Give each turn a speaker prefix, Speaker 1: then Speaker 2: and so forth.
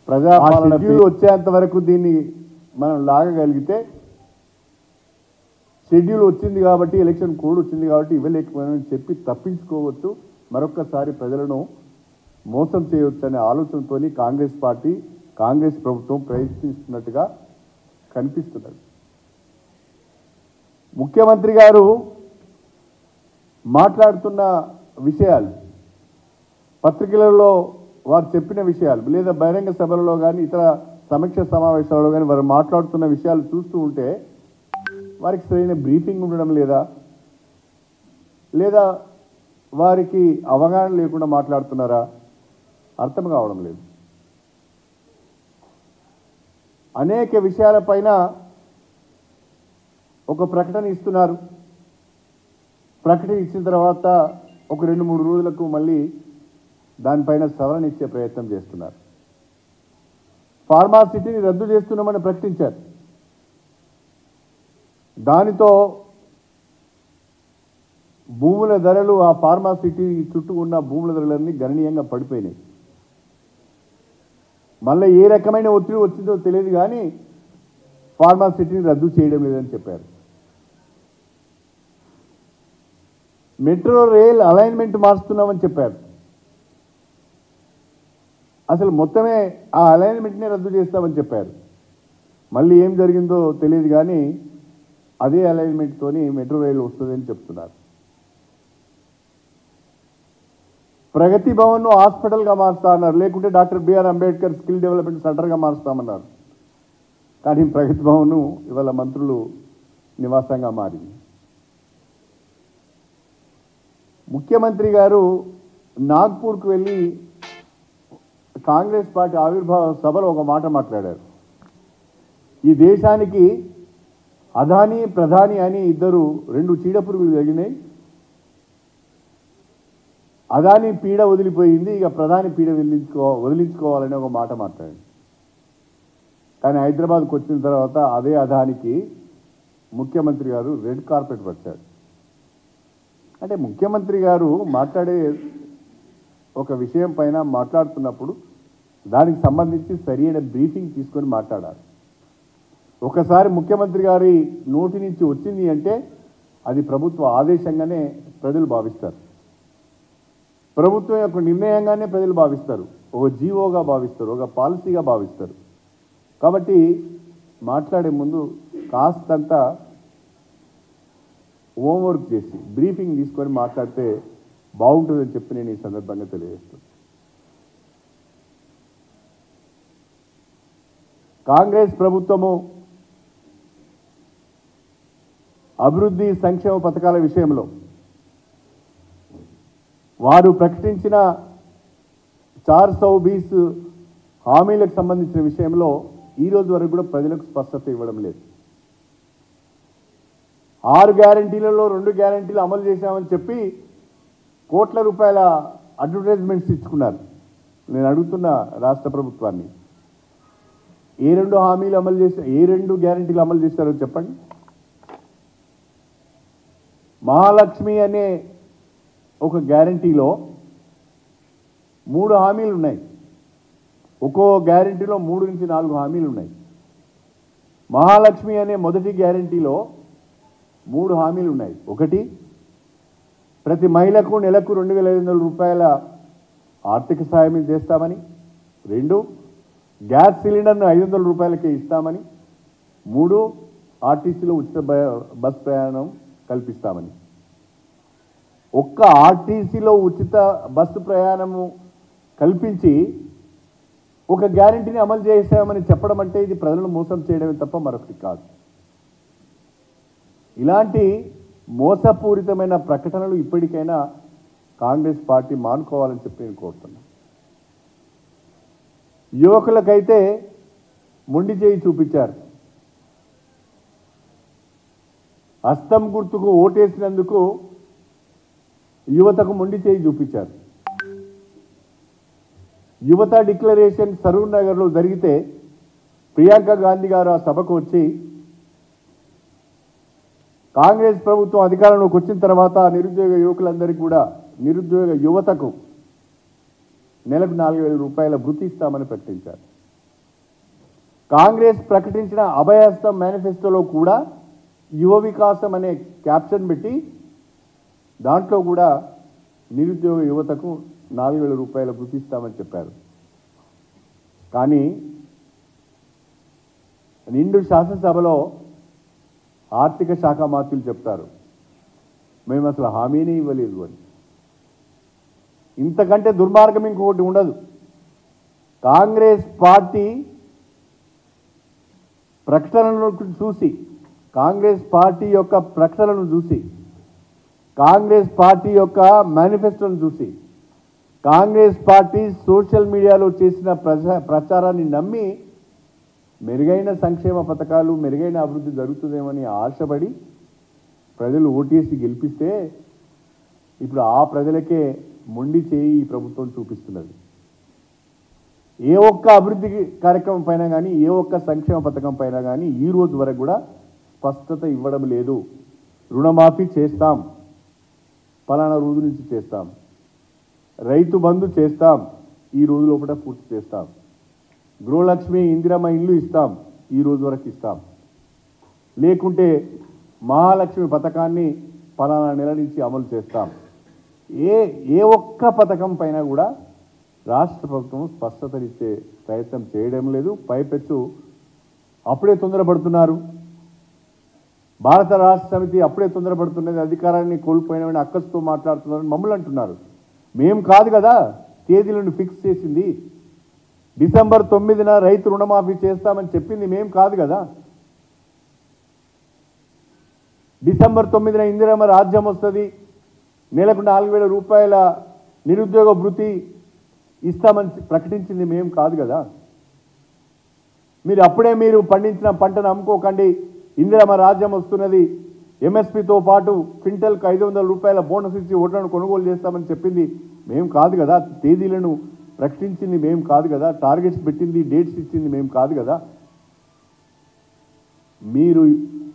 Speaker 1: ప్రజాపాలన
Speaker 2: ఆ
Speaker 1: షెడ్యూల్ వచ్చేంత వరకు దీన్ని మనం లాగగలిగితే షెడ్యూల్ వచ్చింది కాబట్టి ఎలక్షన్ కోడ్ వచ్చింది కాబట్టి ఇవ్వలేకపోయామని చెప్పి తప్పించుకోవచ్చు మరొక్కసారి ప్రజలను మోసం చేయవచ్చు అనే ఆలోచనతోని కాంగ్రెస్ పార్టీ కాంగ్రెస్ ప్రభుత్వం ప్రయత్నిస్తున్నట్టుగా కనిపిస్తున్నది ముఖ్యమంత్రి గారు మాట్లాడుతున్న విషయాలు పత్రికలలో వారు చెప్పిన విషయాలు లేదా బహిరంగ సభలలో కానీ ఇతర సమీక్ష సమావేశాలలో కానీ వారు మాట్లాడుతున్న విషయాలు చూస్తూ ఉంటే వారికి సరైన బ్రీఫింగ్ ఉండడం లేదా లేదా వారికి అవగాహన లేకుండా మాట్లాడుతున్నారా అర్థం కావడం లేదు అనేక విషయాలపైన ఒక ప్రకటన ఇస్తున్నారు ప్రకటన ఇచ్చిన తర్వాత ఒక రెండు మూడు రోజులకు మళ్ళీ దానిపైన సవరణ ఇచ్చే ప్రయత్నం చేస్తున్నారు ఫార్మాసిటీని రద్దు చేస్తున్నామని ప్రకటించారు దానితో భూముల ధరలు ఆ ఫార్మాసిటీ చుట్టూ ఉన్న భూముల ధరలన్నీ గణనీయంగా పడిపోయినాయి మళ్ళీ ఏ రకమైన ఒత్తిడి వచ్చిందో తెలియదు కానీ ఫార్మాసిటీని రద్దు చేయడం లేదని చెప్పారు మెట్రో రైల్ అలైన్మెంట్ మార్చుతున్నామని చెప్పారు అసలు మొత్తమే ఆ అలైన్మెంట్నే రద్దు చేస్తామని చెప్పారు మళ్ళీ ఏం జరిగిందో తెలియదు కానీ అదే అలైన్మెంట్తోని మెట్రో రైలు వస్తుందని చెప్తున్నారు ప్రగతి భవన్ను హాస్పిటల్గా మారుస్తా అన్నారు లేకుంటే doctor BR Ambedkar skill development సెంటర్గా మారుస్తామన్నారు కానీ ప్రగతి భవన్ ఇవాళ మంత్రులు నివాసంగా మారింది ముఖ్యమంత్రి గారు నాగ్పూర్కు వెళ్ళి కాంగ్రెస్ పార్టీ ఆవిర్భావ సభలో ఒక మాట మాట్లాడారు ఈ దేశానికి అదాని ప్రధాని అని ఇద్దరు రెండు చీడపురుగులు తగినాయి అదాని పీడ వదిలిపోయింది ఇక ప్రధాని పీడ వదిలించుకో వదిలించుకోవాలని ఒక మాట మాట్లాడింది కానీ హైదరాబాద్కి వచ్చిన తర్వాత అదే అదానికి ముఖ్యమంత్రి గారు రెడ్ కార్పెట్ పట్టాడు అంటే ముఖ్యమంత్రి గారు మాట్లాడే ఒక విషయం పైన మాట్లాడుతున్నప్పుడు దానికి సంబంధించి సరైన బ్రీఫింగ్ తీసుకొని మాట్లాడాలి ఒకసారి ముఖ్యమంత్రి గారి నోటి నుంచి వచ్చింది అంటే అది ప్రభుత్వ ఆదేశంగానే ప్రజలు భావిస్తారు ప్రభుత్వం యొక్క నిర్ణయంగానే ప్రజలు భావిస్తారు ఒక జీవోగా భావిస్తారు ఒక పాలసీగా భావిస్తారు కాబట్టి మాట్లాడే ముందు కాస్తంత హోంవర్క్ చేసి బ్రీఫింగ్ తీసుకొని మాట్లాడితే బాగుంటుందని చెప్పి నేను ఈ సందర్భంగా తెలియజేస్తాను కాంగ్రెస్ ప్రభుత్వము అభివృద్ధి సంక్షేమ పథకాల విషయంలో వారు ప్రకటించిన చార్ సౌ బీస్ హామీలకు సంబంధించిన విషయంలో ఈ రోజు వరకు కూడా ప్రజలకు స్పష్టత ఇవ్వడం లేదు ఆరు గ్యారంటీలలో రెండు గ్యారంటీలు అమలు చేశామని చెప్పి కోట్ల రూపాయల అడ్వర్టైజ్మెంట్స్ ఇచ్చుకున్నారు నేను అడుగుతున్న రాష్ట్ర ప్రభుత్వాన్ని ఏ రెండు హామీలు అమలు చేసా ఏ రెండు గ్యారంటీలు అమలు చేశారో చెప్పండి మహాలక్ష్మి అనే ఒక గ్యారంటీలో మూడు హామీలు ఉన్నాయి ఒక్కో గ్యారంటీలో మూడు నుంచి నాలుగు హామీలు ఉన్నాయి మహాలక్ష్మి అనే మొదటి గ్యారంటీలో మూడు హామీలు ఉన్నాయి ఒకటి ప్రతి మహిళకు నెలకు రెండు వేల ఐదు వందల రూపాయల ఆర్థిక సాయం చేస్తామని రెండు గ్యాస్ సిలిండర్ను ఐదు వందల రూపాయలకే ఇస్తామని మూడు ఆర్టీసీలో ఉచిత బ- బస్ ప్రయాణం కల్పిస్తామని ఒక్క ఆర్టీసీలో ఉచిత బస్సు ప్రయాణము కల్పించి ఒక గ్యారంటీని అమలు చేశామని చెప్పడం అంటే ఇది ప్రజలను మోసం చేయడమే తప్ప మరొకటి కాదు ఇలాంటి మోసపూరితమైన ప్రకటనలు ఇప్పటికైనా కాంగ్రెస్ పార్టీ మానుకోవాలని చెప్పి నేను కోరుతున్నాను యువకులకైతే మొండి చేయి చూపించారు హస్తం గుర్తుకు ఓటేసినందుకు యువతకు మొండి చేయి చూపించారు యువత డిక్లరేషన్ సరూర్ నగర్లో జరిగితే ప్రియాంక గాంధీ గారు ఆ సభకు వచ్చి కాంగ్రెస్ ప్రభుత్వం అధికారంలోకి వచ్చిన తర్వాత నిరుద్యోగ యువకులందరికీ కూడా నిరుద్యోగ యువతకు నెలకు నాలుగు వేల రూపాయల భృతి ఇస్తామని ప్రకటించారు కాంగ్రెస్ ప్రకటించిన అభయహస్తం మేనిఫెస్టోలో కూడా యువ వికాసం అనే క్యాప్షన్ పెట్టి దాంట్లో కూడా నిరుద్యోగ యువతకు నాలుగు వేల రూపాయలు గుర్తిస్తామని చెప్పారు కానీ నిండు శాసనసభలో ఆర్థిక శాఖ మంత్రులు చెప్తారు మేము అసలు హామీనే ఇవ్వలేదు అని ఇంతకంటే దుర్మార్గం ఇంకొకటి ఉండదు కాంగ్రెస్ పార్టీ ప్రకటనలను చూసి కాంగ్రెస్ పార్టీ యొక్క ప్రకటనలను చూసి కాంగ్రెస్ పార్టీ యొక్క మేనిఫెస్టోను చూసి కాంగ్రెస్ పార్టీ సోషల్ మీడియాలో చేసిన ప్రచా ప్రచారాన్ని నమ్మి మెరుగైన సంక్షేమ పథకాలు మెరుగైన అభివృద్ధి జరుగుతుందేమని ఆశపడి ప్రజలు ఓటేసి గెలిపిస్తే ఇప్పుడు ఆ ప్రజలకే మొండి చేయి ఈ ప్రభుత్వం చూపిస్తున్నది ఏ ఒక్క అభివృద్ధి కార్యక్రమం పైన కానీ ఏ ఒక్క సంక్షేమ పథకం పైన కానీ ఈ రోజు వరకు కూడా స్పష్టత ఇవ్వడం లేదు రుణమాఫీ చేస్తాం పలానా రోజు నుంచి చేస్తాం రైతు బంధు చేస్తాం ఈ రోజు లోపల పూర్తి చేస్తాం గృహలక్ష్మి ఇందిరమ్మ ఇల్లు ఇస్తాం ఈ రోజు వరకు ఇస్తాం లేకుంటే మహాలక్ష్మి పథకాన్ని పలానా నెల నుంచి అమలు చేస్తాం ఏ ఏ ఒక్క పథకం పైన కూడా రాష్ట్ర ప్రభుత్వం స్పష్టతనిచ్చే ప్రయత్నం చేయడం లేదు పైపెచ్చు అప్పుడే తొందరపడుతున్నారు భారత రాష్ట్ర సమితి అప్పుడే తొందరపడుతున్నది అధికారాన్ని కోల్పోయినవని అక్కస్తో మాట్లాడుతున్నారని మమ్మల్ని అంటున్నారు మేం కాదు కదా తేదీలను ఫిక్స్ చేసింది డిసెంబర్ తొమ్మిదిన రైతు రుణమాఫీ చేస్తామని చెప్పింది మేం కాదు కదా డిసెంబర్ తొమ్మిదిన ఇందిరమ్మ రాజ్యం వస్తుంది నెలకు నాలుగు వేల రూపాయల నిరుద్యోగ భృతి ఇస్తామని ప్రకటించింది మేం కాదు కదా మీరు అప్పుడే మీరు పండించిన పంటను అమ్ముకోకండి ఇందిరమ్మ రాజ్యం వస్తున్నది ఎంఎస్పితో పాటు క్వింటల్కి ఐదు వందల రూపాయల బోనస్ ఇచ్చి ఓట్లను కొనుగోలు చేస్తామని చెప్పింది మేం కాదు కదా తేదీలను ప్రకటించింది మేం కాదు కదా టార్గెట్స్ పెట్టింది డేట్స్ ఇచ్చింది మేం కాదు కదా మీరు